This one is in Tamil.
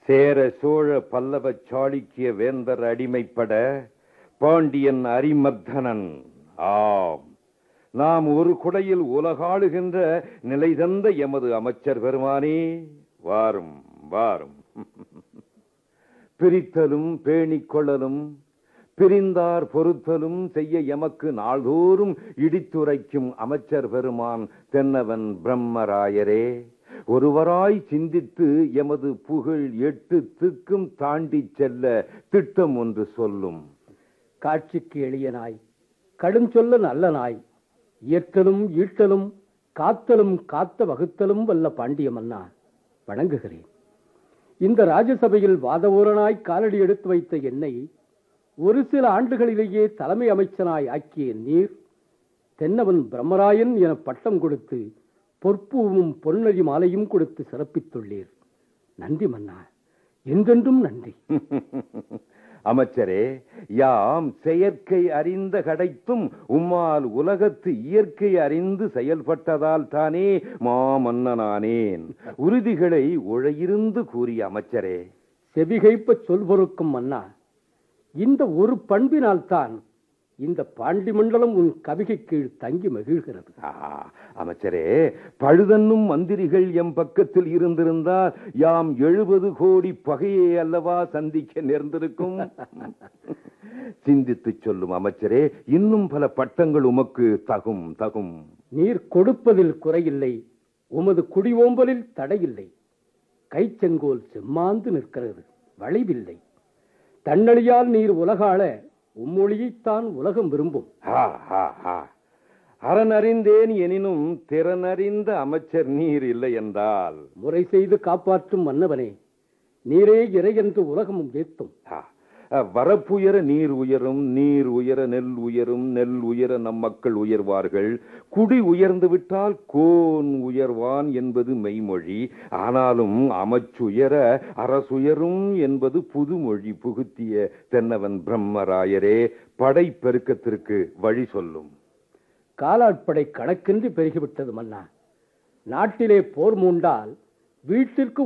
சேர சோழ பல்லவ சாளுக்கிய வேந்தர் அடிமைப்பட பாண்டியன் அரிமர்தனன் ஆம் நாம் ஒரு குடையில் உலகாளுகின்ற நிலை தந்த எமது அமைச்சர் பெருமானே வாரும் வாரும் பிரித்தலும் பேணிக் கொள்ளலும் பிரிந்தார் பொறுத்தலும் செய்ய எமக்கு நாள்தோறும் இடித்துரைக்கும் அமைச்சர் பெருமான் தென்னவன் பிரம்மராயரே ஒருவராய் சிந்தித்து எமது புகழ் எட்டு திக்கும் தாண்டிச் செல்ல திட்டம் ஒன்று சொல்லும் காட்சிக்கு எளிய நாய் கடும் சொல்ல நல்ல நாய் இயற்றலும் ஈட்டலும் காத்தலும் காத்த வகுத்தலும் வல்ல பாண்டிய மன்னா வணங்குகிறேன் இந்த ராஜசபையில் வாதவூரனாய் காலடி எடுத்து வைத்த என்னை ஒரு சில ஆண்டுகளிலேயே தலைமை அமைச்சனாய் ஆக்கிய நீர் தென்னவன் பிரம்மராயன் என பட்டம் கொடுத்து பொற்பூவும் பொன்னழி மாலையும் கொடுத்து சிறப்பித்துள்ளீர் நன்றி மன்னா என்றென்றும் நன்றி அமைச்சரே யாம் செயற்கை அறிந்த கடைத்தும் உம்மால் உலகத்து இயற்கை அறிந்து செயல்பட்டதால் தானே மாமன்னனானேன் உறுதிகளை உழையிருந்து கூறிய அமைச்சரே செவிகைப்ப சொல் பொறுக்கும் மன்னா இந்த ஒரு பண்பினால் தான் இந்த பாண்டி மண்டலம் உன் கவிகை கீழ் தங்கி மகிழ்கிறது ஆ, அமைச்சரே பழுதன்னும் மந்திரிகள் எம் பக்கத்தில் இருந்திருந்தால் யாம் எழுபது கோடி பகையை அல்லவா சந்திக்க நேர்ந்திருக்கும் சிந்தித்துச் சொல்லும் அமைச்சரே இன்னும் பல பட்டங்கள் உமக்கு தகும் தகும் நீர் கொடுப்பதில் குறையில்லை உமது குடிஓம்பலில் தடையில்லை கைச்செங்கோல் செம்மாந்து நிற்கிறது வளைவில்லை தன்னழியால் நீர் உலகாள உம்மொழியைத்தான் உலகம் விரும்பும் ஹா, ஹா, ஹா. அறனறிந்தேன் எனினும் திறனறிந்த அமைச்சர் நீர் இல்லை என்றால் முறை செய்து காப்பாற்றும் மன்னவனே நீரே இறை என்று உலகமும் ஏத்தும் ஹா. வரப்புயர நீர் உயரும் நீர் உயர நெல் உயரும் நெல் உயர நம் மக்கள் உயர்வார்கள் குடி உயர்ந்து விட்டால் கோன் உயர்வான் என்பது மெய்மொழி ஆனாலும் அமைச்சுயர அரசுயரும் என்பது புதுமொழி புகுத்திய தென்னவன் பிரம்மராயரே படை பெருக்கத்திற்கு வழி சொல்லும் காலாட்படை கணக்கின்றி பெருகிவிட்டது மன்னா நாட்டிலே போர் மூண்டால் வீட்டிற்கு